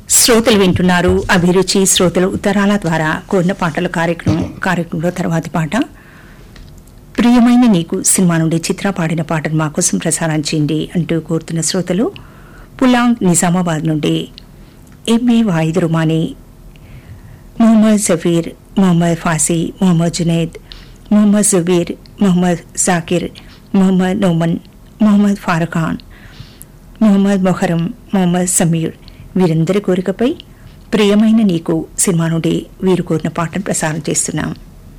శ్రోతలు వింటున్నారు అభిరుచి శ్రోతలు ఉత్తరాల ద్వారా కోరిన పాటల కార్యక్రమం కార్యక్రమంలో తర్వాతి పాట ప్రియమైన నీకు సినిమా నుండి చిత్ర పాడిన పాటను మా కోసం ప్రసారం చేయండి అంటూ కోరుతున్న శ్రోతలు పులాంగ్ నిజామాబాద్ నుండి ఎంఏ వాయిద్ రుమానీ మొహమ్మద్ జఫీర్ మొహమ్మద్ ఫాసీ మొహమ్మద్ జునైద్ మొహమ్మద్ జుబీర్ మొహమ్మద్ జాకిర్ మొహమ్మద్ నోమన్ మొహమ్మద్ ఫారఖాన్ మొహమ్మద్ మొహరం మొహమ్మద్ సమీర్ వీరందరి కోరికపై ప్రియమైన నీకు సినిమా నుండి వీరు కోరిన పాటను ప్రసారం చేస్తున్నాం